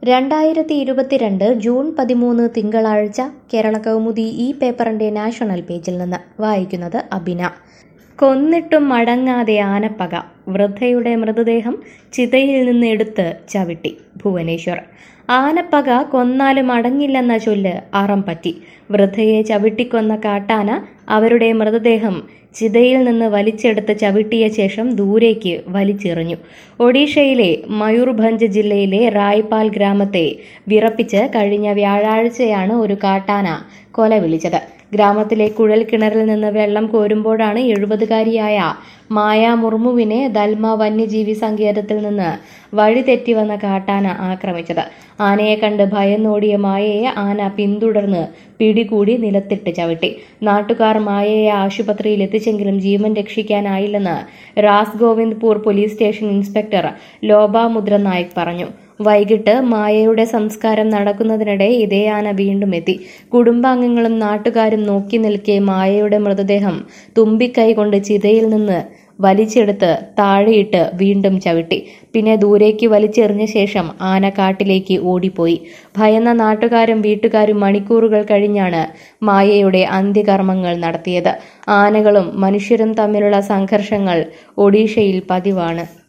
രണ്ടായിരത്തി ഇരുപത്തിരണ്ട് ജൂൺ പതിമൂന്ന് തിങ്കളാഴ്ച കേരള കൗമുദി ഈ പേപ്പറിന്റെ നാഷണൽ പേജിൽ നിന്ന് വായിക്കുന്നത് അബിന കൊന്നിട്ടും മടങ്ങാതെ ആനപ്പക വൃദ്ധയുടെ മൃതദേഹം ചിതയിൽ നിന്ന് എടുത്ത് ചവിട്ടി ഭുവനേശ്വർ ആനപ്പക കൊന്നാലും അടങ്ങില്ലെന്ന ചൊല്ല് അറം പറ്റി വൃദ്ധയെ ചവിട്ടിക്കൊന്ന കാട്ടാന അവരുടെ മൃതദേഹം ചിതയിൽ നിന്ന് വലിച്ചെടുത്ത് ചവിട്ടിയ ശേഷം ദൂരേക്ക് വലിച്ചെറിഞ്ഞു ഒഡീഷയിലെ മയൂർഭഞ്ച് ജില്ലയിലെ റായ്പാൽ ഗ്രാമത്തെ വിറപ്പിച്ച് കഴിഞ്ഞ വ്യാഴാഴ്ചയാണ് ഒരു കാട്ടാന കൊല വിളിച്ചത് ഗ്രാമത്തിലെ കുഴൽ കിണറിൽ നിന്ന് വെള്ളം കോരുമ്പോഴാണ് എഴുപതുകാരിയായ മായ മുർമുവിനെ ദൽമ വന്യജീവി സങ്കേതത്തിൽ നിന്ന് വഴിതെറ്റി വന്ന കാട്ടാന ആക്രമിച്ചത് ആനയെ കണ്ട് ഭയന്നോടിയ മായയെ ആന പിന്തുടർന്ന് പിടികൂടി നിലത്തിട്ട് ചവിട്ടി നാട്ടുകാർ മായയെ ആശുപത്രിയിൽ എത്തിച്ചെങ്കിലും ജീവൻ രക്ഷിക്കാനായില്ലെന്ന് Ras Govindpur police station inspector Lopamudra Naik പറഞ്ഞു വൈകിട്ട് മായയുടെ സംസ്കാരം നടക്കുന്നതിനിടെ ഇതേ ആന വീണ്ടും എത്തി കുടുംബാംഗങ്ങളും നാട്ടുകാരും നോക്കി നിൽക്കെ മായയുടെ മൃതദേഹം തുമ്പിക്കൈ കൊണ്ട് ചിതയിൽ നിന്ന് വലിച്ചെടുത്ത് താഴെയിട്ട് വീണ്ടും ചവിട്ടി പിന്നെ ദൂരേക്ക് വലിച്ചെറിഞ്ഞ ശേഷം ആന കാട്ടിലേക്ക് ഓടിപ്പോയി ഭയന്ന നാട്ടുകാരും വീട്ടുകാരും മണിക്കൂറുകൾ കഴിഞ്ഞാണ് മായയുടെ അന്ത്യകർമ്മങ്ങൾ നടത്തിയത് ആനകളും മനുഷ്യരും തമ്മിലുള്ള സംഘർഷങ്ങൾ ഒഡീഷയിൽ പതിവാണ്